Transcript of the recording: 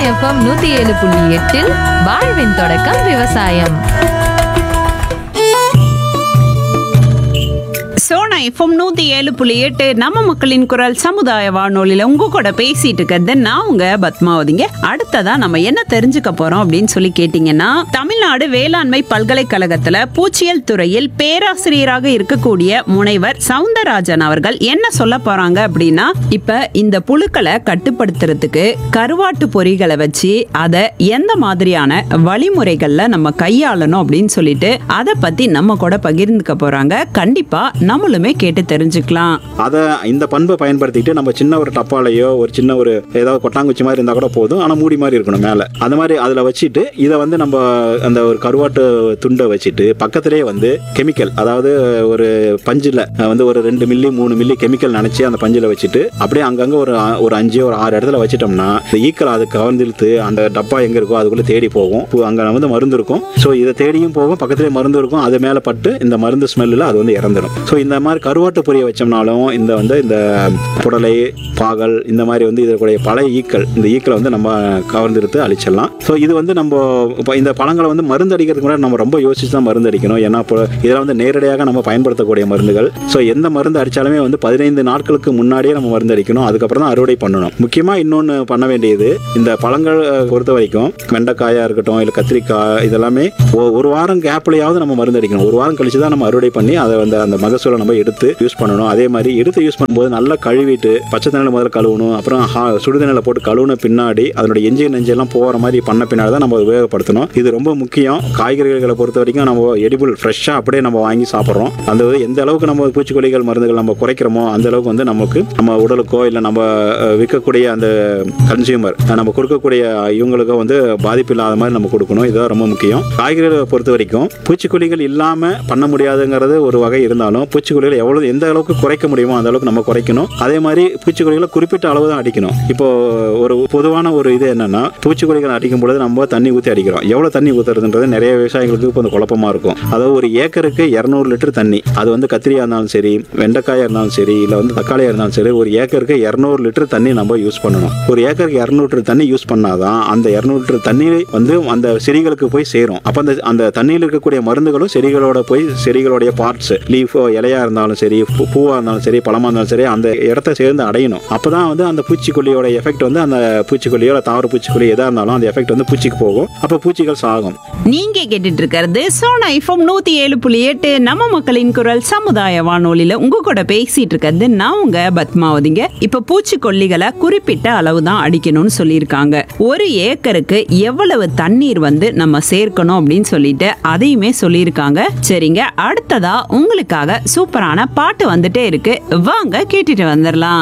FM நூத்தி ஏழு புள்ளி எட்டில் வாழ்வின் தொடக்கம் விவசாயம் சோனா எஃப்எம் நூத்தி ஏழு புள்ளி எட்டு நம்ம மக்களின் குரல் சமுதாய வானொலியில உங்க கூட பேசிட்டு இருக்கிறது நான் உங்க பத்மாவதிங்க அடுத்ததா நம்ம என்ன தெரிஞ்சுக்க போறோம் அப்படின்னு சொல்லி கேட்டீங்கன்னா தமிழ்நாடு வேளாண்மை பல்கலைக்கழகத்துல பூச்சியல் துறையில் பேராசிரியராக இருக்கக்கூடிய முனைவர் சவுந்தரராஜன் அவர்கள் என்ன சொல்ல போறாங்க அப்படின்னா இப்ப இந்த புழுக்களை கட்டுப்படுத்துறதுக்கு கருவாட்டு பொறிகளை வச்சு அதை எந்த மாதிரியான வழிமுறைகள்ல நம்ம கையாளணும் அப்படின்னு சொல்லிட்டு அதை பத்தி நம்ம கூட பகிர்ந்துக்க போறாங்க கண்டிப்பா நம்மளுமே கேட்டு தெரிஞ்சுக்கலாம் அதை இந்த பண்பை பயன்படுத்திட்டு நம்ம சின்ன ஒரு டப்பாலையோ ஒரு சின்ன ஒரு ஏதாவது கொட்டாங்குச்சி மாதிரி இருந்தால் கூட போதும் ஆனால் மூடி மாதிரி இருக்கணும் மேலே அந்த மாதிரி அதில் வச்சுட்டு இதை வந்து நம்ம அந்த ஒரு கருவாட்டு துண்டை வச்சுட்டு பக்கத்திலே வந்து கெமிக்கல் அதாவது ஒரு பஞ்சில் வந்து ஒரு ரெண்டு மில்லி மூணு மில்லி கெமிக்கல் நினச்சி அந்த பஞ்சில் வச்சுட்டு அப்படியே அங்கங்கே ஒரு ஆ- ஒரு அஞ்சு ஒரு ஆறு இடத்துல வச்சிட்டோம்னா இந்த ஈக்கள் அது கவர்ந்திழுத்து அந்த டப்பா எங்கே இருக்கோ அதுக்குள்ளே தேடி போகும் அங்கே வந்து மருந்து இருக்கும் ஸோ இதை தேடியும் போகும் பக்கத்திலே மருந்து இருக்கும் அது மேலே பட்டு இந்த மருந்து ஸ்மெல்லில் அது வந்து இறந்துடும் ஸோ இந்த மாதிரி கருவாட்டு பொரிய வச்சோம்னாலும் இந்த வந்து இந்த புடலை பாகல் இந்த மாதிரி வந்து இதற்குடைய பல ஈக்கள் இந்த ஈக்களை வந்து நம்ம கவர்ந்தெடுத்து அழிச்சிடலாம் ஸோ இது வந்து நம்ம இப்போ இந்த பழங்களை வந்து மருந்து அடிக்கிறதுக்கு முன்னாடி நம்ம ரொம்ப யோசிச்சு தான் மருந்து அடிக்கணும் ஏன்னா இப்போ இதெல்லாம் வந்து நேரடியாக நம்ம பயன்படுத்தக்கூடிய மருந்துகள் ஸோ எந்த மருந்து அடித்தாலுமே வந்து பதினைந்து நாட்களுக்கு முன்னாடியே நம்ம மருந்து அடிக்கணும் அதுக்கப்புறம் தான் அறுவடை பண்ணணும் முக்கியமாக இன்னொன்று பண்ண வேண்டியது இந்த பழங்கள் அஹ், பொறுத்த வரைக்கும் வெண்டைக்காயாக இருக்கட்டும் இல்லை கத்திரிக்காய் இதெல்லாமே ஒ- ஒரு வாரம் கேப்லையாவது நம்ம மருந்து அடிக்கணும் ஒரு வாரம் கழிச்சு தான் நம்ம அறுவடை பண்ணி அதை வந்து அந்த மகசூலை நம்ம எடுத்து யூஸ் பண்ணணும் அதே மாதிரி எடுத்து யூஸ் பண்ணும்போது நல்லா கழுவிட்டு பச்சை தண்ணியில் முதல்ல கழுவணும் அப்புறம் ஹா- சுடுதண்ணியில் போட்டு கழுவுன பின்னாடி அதனுடைய எஞ்சி நெஞ்செல்லாம் போகிற மாதிரி பண்ண பின்னாடி தான் நம்ம உபயோகப்படுத்தணும் இது ரொம்ப முக்கியம் காய்கறிகளை பொறுத்த வரைக்கும் நம்ம எடிபிள் ஃப்ரெஷ்ஷாக அப்படியே நம்ம வாங்கி சாப்பிட்றோம் அந்த இது எந்த அளவுக்கு நம்ம பூச்சிக்கொல்லிகள் மருந்துகள் நம்ம குறைக்கிறோமோ அந்த அளவுக்கு வந்து நமக்கு நம்ம உடலுக்கோ இல்லை நம்ம அஹ், விற்கக்கூடிய அந்த கன்சியூமர் நம்ம கொடுக்கக்கூடிய இவங்களுக்கோ வந்து பாதிப்பு இல்லாத மாதிரி நம்ம கொடுக்கணும் இதுதான் ரொம்ப முக்கியம் காய்கறிகளை பொறுத்த வரைக்கும் பூச்சிக்கொல்லிகள் இல்லாமல் பண்ண முடியாதுங்கிறது ஒரு வகை இருந்தாலும் பூச்சிக்கொல்லிகள் எவ்வளோ எந்த அளவுக்கு குறைக்க முடியுமோ அந்த அளவுக்கு நம்ம குறைக்கணும் அதே மாதிரி பூச்சிக்கொல்லிகளை குறிப்பிட்ட அளவு தான் அடிக்கணும் இப்போ ஒரு பொதுவான ஒரு இது என்னன்னா பூச்சிக்கொல்லிகள் அடிக்கும் பொழுது நம்ம தண்ணி ஊற்றி அடிக்கிறோம் எவ்வளோ தண்ணி ஊற்றுறதுன்றது நிறைய விவசாயிகளுக்கு இப்போ குழப்பமா இருக்கும் அதாவது ஒரு ஏக்கருக்கு இரநூறு லிட்டர் தண்ணி அது வந்து கத்திரியா இருந்தாலும் சரி வெண்டைக்காயா இருந்தாலும் சரி இல்லை வந்து தக்காளியாக இருந்தாலும் சரி ஒரு ஏக்கருக்கு இரநூறு லிட்டர் தண்ணி நம்ம யூஸ் பண்ணணும் ஒரு ஏக்கருக்கு இரநூறு லிட்டர் தண்ணி யூஸ் பண்ணாதான் அந்த இரநூறு லிட்டர் தண்ணீர் வந்து அந்த செடிகளுக்கு போய் சேரும் அப்போ அந்த அந்த தண்ணியில் இருக்கக்கூடிய மருந்துகளும் செடிகளோட போய் செடிகளுடைய பார்ட்ஸ் லீஃப் இலையா இருந்தாலும் சரி பூ- பூவா இருந்தாலும் சரி பழமா இருந்தாலும் சரி அந்த இடத்த சேர்ந்து அடையணும் அப்பதான் வந்து அந்த பூச்சிக்கொல்லியோட எஃபெக்ட் வந்து அந்த பூச்சிக்கொல்லியோ இல்ல தாவர பூச்சிக்கொல்லி எதா இருந்தாலும் அந்த எஃபெக்ட் வந்து பூச்சிக்கு போகும் அப்போ பூச்சிகள் சாகும் நீங்க கேட்டுட்டு இருக்கிறது சோனா எஃப்எம் நூத்தி ஏழு புள்ளி எட்டு நம்ம மக்களின் குரல் சமுதாய வானொலியில உங்க கூட பேசிட்டு இருக்கிறது நான் உங்க பத்மாவதிங்க இப்ப பூச்சிக்கொல்லிகளை குறிப்பிட்ட அளவு தான் அடிக்கணும்னு சொல்லியிருக்காங்க ஒரு ஏக்கருக்கு எவ்வளவு தண்ணீர் வந்து நம்ம சேர்க்கணும் அப்படின்னு சொல்லிட்டு அதையுமே சொல்லியிருக்காங்க சரிங்க அடுத்ததா உங்களுக்காக சூப்பரான பாட்டு வந்துட்டே இருக்கு வாங்க கேட்டுட்டு வந்துடலாம்